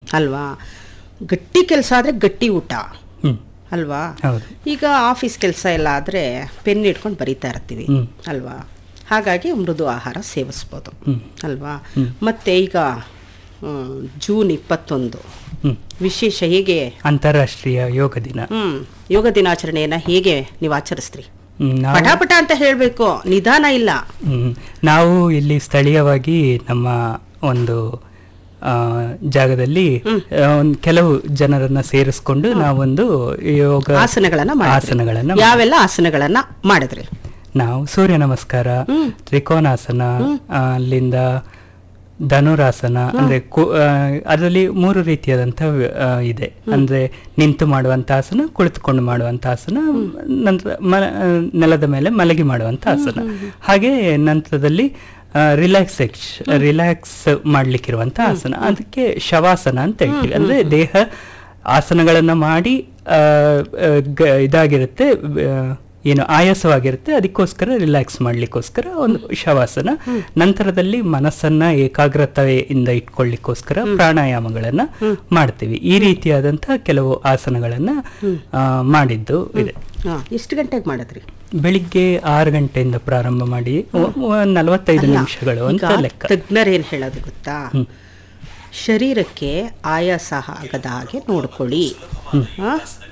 ಅಲ್ವಾ ಗಟ್ಟಿ ಕೆಲಸ ಆದರೆ ಗಟ್ಟಿ ಊಟ ಹ್ಮ್ ಅಲ್ವಾ ಹೌದು ಈಗ ಆಫೀಸ್ ಕೆಲಸ ಎಲ್ಲ ಆದರೆ ಪೆನ್ ಇಟ್ಕೊಂಡು ಬರಿತಾ ಇರ್ತೀವಿ ಹ್ಮ್. ಅಲ್ವಾ ಹಾಗಾಗಿ ಮೃದು ಆಹಾರ ಸೇವಿಸ್ಬೋದು ಹ್ಮ್. ಅಲ್ವಾ ಮತ್ತೆ ಈಗ ಹ್ಮ್, ಜೂನ್ ಇಪ್ಪತ್ತೊಂದು ಹ್ಮ್ ವಿಶೇಷ ಹೇಗೆ ಅಂತಾರಾಷ್ಟ್ರೀಯ ಯೋಗ ದಿನ ಹ್ಮ್ ಯೋಗ ದಿನಾಚರಣೆಯನ್ನ ಹೇಗೆ ನೀವು ಆಚರಿಸ್ತೀರಿ ಹ್ಮ್, ನಾವು ಪಟಾಪಟ ಅಂತ ಹೇಳಬೇಕು ನಿಧಾನ ಇಲ್ಲ ಹ್ಮ್. ನಾವು ಇಲ್ಲಿ ಸ್ಥಳೀಯವಾಗಿ ನಮ್ಮ ಒಂದು ಆ, ಜಾಗದಲ್ಲಿ ಆ, ಒಂದ್ ಕೆಲವು ಜನರನ್ನ ಸೇರಿಸ್ಕೊಂಡು ನಾವೊಂದು ಯೋಗ ಆಸನಗಳನ್ನ ಮಾಡಿದ್ರಿ. ಆಸನಗಳನ್ನ ಯಾವೆಲ್ಲ ಆಸನಗಳನ್ನ ಮಾಡಿದ್ರಿ ನಾವು ಸೂರ್ಯ ನಮಸ್ಕಾರ ತ್ರಿಕೋನಾಸನ ಆ, ಅಲ್ಲಿಂದ ಧನುರಾಸನ ಅಂದ್ರೆ ಕು- ಆ, ಅದರಲ್ಲಿ ಮೂರು ರೀತಿಯಾದಂಥ ಆ, ಇದೆ ಅಂದ್ರೆ ನಿಂತು ಮಾಡುವಂತ ಆಸನ ಕುಳಿತುಕೊಂಡು ಮಾಡುವಂತ ಆಸನ ನಂತರ ಮ- ಆ, ನೆಲದ ಮೇಲೆ ಮಲಗಿ ಮಾಡುವಂತ ಆಸನ ಹಾಗೆ ನಂತರದಲ್ಲಿ ರಿಲ್ಯಾಕ್ಸ್ ರಿಲ್ಯಾಕ್ಸ್ ಮಾಡ್ಲಿಕ್ಕಿರುವಂತ ಆಸನ ಅದಕ್ಕೆ ಶವಾಸನ ಅಂತ ಹೇಳ್ತೀವಿ ಅಂದ್ರೆ ದೇಹ ಆಸನಗಳನ್ನ ಮಾಡಿ ಆ, ಆ, ಗ- ಇದಾಗಿರುತ್ತೆ ಆ, ಏನು ಆಯಾಸವಾಗಿರುತ್ತೆ ಅದಕ್ಕೋಸ್ಕರ ರಿಲ್ಯಾಕ್ಸ್ ಮಾಡ್ಲಿಕ್ಕೋಸ್ಕರ ಒಂದು ಶವಾಸನ ನಂತರದಲ್ಲಿ ಮನಸ್ಸನ್ನ ಏಕಾಗ್ರತೆಯಿಂದ ಇಟ್ಕೊಳ್ಳಿಕ್ಕೋಸ್ಕರ ಪ್ರಾಣಾಯಾಮಗಳನ್ನ ಮಾಡ್ತೀವಿ ಈ ರೀತಿಯಾದಂತಹ ಕೆಲವು ಆಸನಗಳನ್ನ ಆ, ಮಾಡಿದ್ದು ಇದೆ ಹಾ, ಎಷ್ಟು ಗಂಟೆಗೆ ಮಾಡಿದ್ರಿ ಬೆಳಿಗ್ಗೆ ಆರು ಗಂಟೆಯಿಂದ ಪ್ರಾರಂಭ ಮಾಡಿ ಒ- ಒ- ನಲವತ್ತೈದು ಅಲ್ಲ, ನಿಮಿಷಗಳು ಅಂತ ಈಗ ಲೆಕ್ಕ ತಜ್ಞರೇನ್ ಹೇಳೋದು ಗೊತ್ತಾ ಶರೀರಕ್ಕೆ ಆಯಾಸ ಆಗದ ಹಾಗೆ ನೋಡ್ಕೊಳ್ಳಿ ಆ?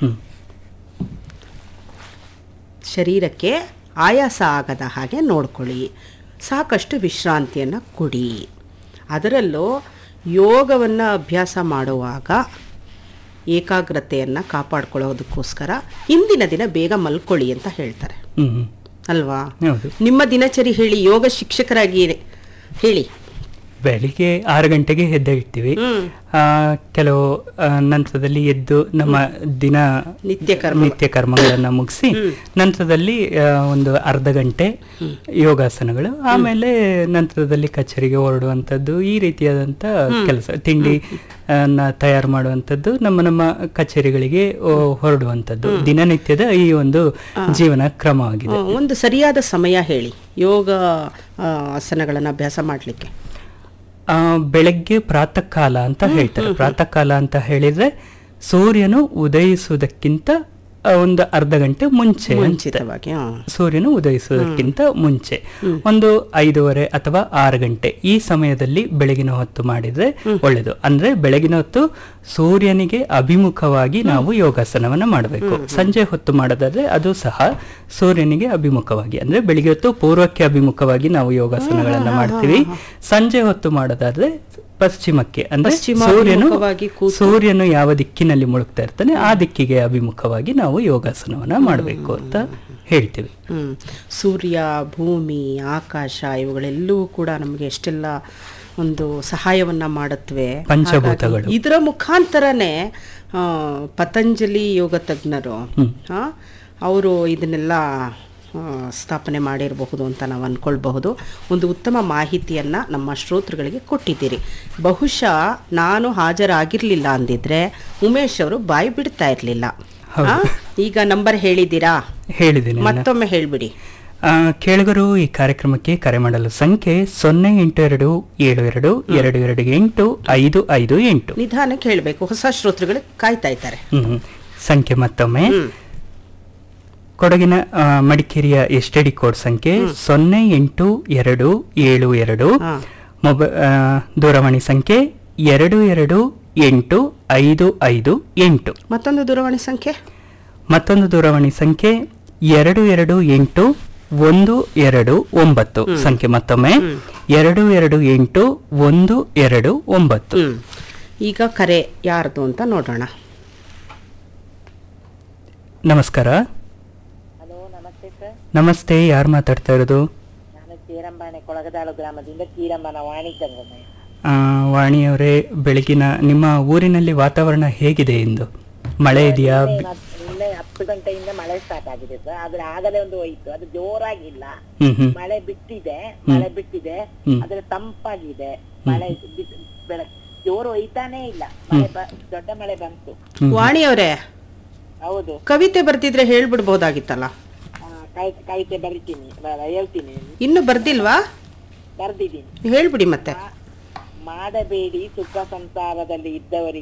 ಶರೀರಕ್ಕೆ ಆಯಾಸ ಆಗದ ಹಾಗೆ ನೋಡ್ಕೊಳ್ಳಿ ಸಾಕಷ್ಟು ವಿಶ್ರಾಂತಿಯನ್ನು ಕೊಡಿ ಅದರಲ್ಲೂ ಯೋಗವನ್ನು ಅಭ್ಯಾಸ ಮಾಡುವಾಗ ಏಕಾಗ್ರತೆಯನ್ನು ಕಾಪಾಡ್ಕೊಳ್ಳೋದಕ್ಕೋಸ್ಕರ ಹಿಂದಿನ ದಿನ ಬೇಗ ಮಲ್ಕೊಳ್ಳಿ ಅಂತ ಹೇಳ್ತಾರೆ ಹ್ಮ್ ಹ್ಮ್. ಅಲ್ವಾ ಹೌದು ನಿಮ್ಮ ದಿನಚರಿ ಹೇಳಿ ಯೋಗ ಶಿಕ್ಷಕರಾಗಿ ಹೇಳಿ ಬೆಳಿಗ್ಗೆ ಆರು ಗಂಟೆಗೆ ಎದ್ದೇಳ್ತೀವಿ ಹ್ಮ್. ಆ, ಕೆಲವು ಆ, ನಂತರದಲ್ಲಿ ಎದ್ದು ನಮ್ಮ ದಿನ ನಿತ್ಯ ಕರ್ಮ ನಿತ್ಯ ಕರ್ಮಗಳನ್ನ ಮುಗಿಸಿ ನಂತರದಲ್ಲಿ ಆ, ಒಂದು ಅರ್ಧ ಗಂಟೆ ಯೋಗಾಸನಗಳು ಆಮೇಲೆ ನಂತರದಲ್ಲಿ ಕಚೇರಿಗೆ ಹೊರಡುವಂಥದ್ದು ಈ ರೀತಿಯಾದಂಥ ಕೆಲಸ ತಿಂಡಿ ಆ, ನ ತಯಾರು ಮಾಡುವಂಥದ್ದು ನಮ್ಮ ನಮ್ಮ ಕಚೇರಿಗಳಿಗೆ ಓ, ಹೊರಡುವಂಥದ್ದು ದಿನನಿತ್ಯದ ಈ ಒಂದು ಜೀವನ ಕ್ರಮವಾಗಿದೆ ಆ, ಒಂದು ಸರಿಯಾದ ಸಮಯ ಹೇಳಿ ಯೋಗ ಆ, ಆಸನಗಳನ್ನು ಅಭ್ಯಾಸ ಮಾಡಲಿಕ್ಕೆ ಆ, ಬೆಳಗ್ಗೆ ಪ್ರಾತಃ ಕಾಲ ಅಂತ ಹೇಳ್ತಾರೆ ಪ್ರಾತಃ ಕಾಲ ಅಂತ ಹೇಳಿದ್ರೆ ಸೂರ್ಯನು ಉದಯಿಸುವುದಕ್ಕಿಂತ ಆ, ಒಂದು ಅರ್ಧ ಗಂಟೆ ಮುಂಚೆ ಅಂತ. ಮುಂಚಿತವಾಗಿ ಆ. ಸೂರ್ಯನು ಉದಯಿಸುವುದಕ್ಕಿಂತ ಮುಂಚೆ ಒಂದು ಐದೂವರೆ ಅಥವಾ ಆರು ಗಂಟೆ ಈ ಸಮಯದಲ್ಲಿ ಬೆಳಗಿನ ಹೊತ್ತು ಮಾಡಿದ್ರೆ ಒಳ್ಳೆಯದು ಅಂದ್ರೆ ಬೆಳಗಿನ ಹೊತ್ತು ಸೂರ್ಯನಿಗೆ ಅಭಿಮುಖವಾಗಿ ನಾವು ಯೋಗಾಸನವನ್ನ ಮಾಡಬೇಕು ಸಂಜೆ ಹೊತ್ತು ಮಾಡೋದಾದ್ರೆ ಅದು ಸಹ ಸೂರ್ಯನಿಗೆ ಅಭಿಮುಖವಾಗಿ ಅಂದ್ರೆ ಬೆಳಿಗ್ಗೆ ಹೊತ್ತು ಪೂರ್ವಕ್ಕೆ ಅಭಿಮುಖವಾಗಿ ನಾವು ಯೋಗಾಸನಗಳನ್ನ ಮಾಡ್ತೀವಿ ಸಂಜೆ ಹೊತ್ತು ಮಾಡೋದಾದ್ರೆ ಪಶ್ಚಿಮಕ್ಕೆ ಅಂದ್ರೆ ಪಶ್ಚಿಮ ಸೂರ್ಯನು ಅಭಿಮುಖವಾಗಿ ಕೂತು. ಸೂರ್ಯನು ಯಾವ ದಿಕ್ಕಿನಲ್ಲಿ ಮುಳುಗ್ತಾ ಇರ್ತಾನೆ ಆ ದಿಕ್ಕಿಗೆ ಅಭಿಮುಖವಾಗಿ ನಾವು ಯೋಗಾಸನವನ್ನ ಮಾಡಬೇಕು ಅಂತ ಹೇಳ್ತೀವಿ ಹ್ಮ್. ಸೂರ್ಯ ಭೂಮಿ ಆಕಾಶ ಇವುಗಳೆಲ್ಲವೂ ಕೂಡ ನಮಗೆ ಎಷ್ಟೆಲ್ಲ ಒಂದು ಸಹಾಯವನ್ನ ಮಾಡುತ್ತವೆ ಪಂಚಭೂತಗಳು. ಹಾಗಾಗಿ ಇದರ ಮುಖಾಂತರನೇ ಆ, ಪತಂಜಲಿ ಯೋಗ ತಜ್ಞರು ಅವರು ಇದನ್ನೆಲ್ಲ ಆ, ಸ್ಥಾಪನೆ ಮಾಡಿರಬಹುದು ಅಂತ ನಾವು ಅಂದ್ಕೊಳ್ಬಹುದು ಒಂದು ಉತ್ತಮ ಮಾಹಿತಿಯನ್ನು ನಮ್ಮ ಶ್ರೋತೃಗಳಿಗೆ ಕೊಟ್ಟಿದ್ದೀರಿ ಬಹುಶಃ ನಾನು ಹಾಜರಾಗಿರಲಿಲ್ಲ ಅಂದಿದ್ರೆ ಉಮೇಶ್ ಅವರು ಬಾಯಿ ಬಿಡ್ತಾ ಇರಲಿಲ್ಲ ಈಗ ನಂಬರ್ ಹೇಳಿದ್ದೀರಾ ಹೇಳಿದ್ದೀನಿ ನಾನು. ಮತ್ತೊಮ್ಮೆ ಹೇಳ್ಬಿಡಿ ಆ, ಕೇಳುಗರು ಈ ಕಾರ್ಯಕ್ರಮಕ್ಕೆ ಕರೆ ಮಾಡಲು ಸಂಖ್ಯೆ ಸೊನ್ನೆ ಎಂಟು ಎರಡು ಏಳು ಎರಡು ಎರಡು ಎರಡು ಎಂಟು ಐದು ಐದು ಎಂಟು ನಿಧಾನಕ್ಕೆ ಹೇಳಬೇಕು ಹೊಸ ಶ್ರೋತೃಗಳು ಕಾಯ್ತಾ ಇದ್ದಾರೆ ಹ್ಮ್. ಸಂಖ್ಯೆ ಮತ್ತೊಮ್ಮೆ ಕೊಡಗಿನ ಆ, ಮಡಿಕೇರಿಯ ಎಸ್ ಡಿ ಕೋಡ್ ಸಂಖ್ಯೆ ಸೊನ್ನೆ ಎಂಟು ಎರಡು ಏಳು ಎರಡು ಹಾ. ಮೊಬ ಆ, ದೂರವಾಣಿ ಸಂಖ್ಯೆ ಎರಡು ಎರಡು ಎಂಟು ಐದು ಐದು ಎಂಟು ಮತ್ತೊಂದು ದೂರವಾಣಿ ಸಂಖ್ಯೆ ಮತ್ತೊಂದು ದೂರವಾಣಿ ಸಂಖ್ಯೆ ಎರಡು ಎರಡು ಎಂಟು ಒಂದು ಎರಡು ಒಂಬತ್ತು ಸಂಖ್ಯೆ ಮತ್ತೊಮ್ಮೆ ಎರಡು ಎರಡು ಎಂಟು ಒಂದು ಎರಡು ಒಂಬತ್ತು ಹ್ಮ್ ಈಗ ಕರೆ ಯಾರ್ದು ಅಂತ ನೋಡೋಣ ನಮಸ್ಕಾರ ಹಲೋ ನಮಸ್ತೆ ಸರ್ ನಮಸ್ತೆ ಯಾರು ಮಾತಾಡ್ತಾ ಇರೋದು ನಾನು ಚೀರಂಬಾಣೆ ಕೊಳಗದಾಳು ಗ್ರಾಮದಿಂದ ಚೀರಂಬನ ವಾಣಿಜ್ಯ ಆ, ವಾಣಿಯವರೇ ಬೆಳಗಿನ ನಿಮ್ಮ ಊರಿನಲ್ಲಿ ವಾತಾವರಣ ಹೇಗಿದೆ ಇಂದು ಮಳೆ ಇದೆಯಾ ನಿನ್ನೆ ಹತ್ತು ಗಂಟೆಯಿಂದ ಮಳೆ ಸ್ಟಾರ್ಟ್ ಆಗಿದೆ ಸರ್ ಆದ್ರೆ ಆಗಲೇ ಒಂದು ಹೋಯ್ತು ಅದು ಜೋರಾಗಿಲ್ಲ ಹ್ಮ್ ಹ್ಮ್ ಮಳೆ ಬಿಟ್ಟಿದೆ ಮಳೆ ಬಿಟ್ಟಿದೆ ಹ್ಮ್. ಆದ್ರೆ ತಂಪಾಗಿದೆ ಮಳೆ ಬಿಸ್- ಬೆಳ- ಜೋರು ಒಯ್ತಾನೇ ಇಲ್ಲ ಮಳೆ ಬ- ದೊಡ್ಡ ಮಳೆ ಬಂತು ವಾಣಿಯವರೇ ಹೌದು ಕವಿತೆ ಬರ್ತಿದ್ರೆ ಹೇಳ್ಬಿಡ್ಬೋದಾಗಿತ್ತಲ್ಲ ಆ, ಕೈ- ಕವಿತೆ ಬರಿತೀನಿ ಬ- ಹೇಳ್ತೀನಿ ಇನ್ನು ಬರ್ದಿಲ್ವಾ ಬರ್ದಿದ್ದೀನಿ ಹೇಳ್ಬಿಡಿ ಮತ್ತೆ ಮಾಡಬೇಡಿ ಸುಖ ಸಂಸಾರದಲ್ಲಿ ಇದ್ದವರಿಗೆ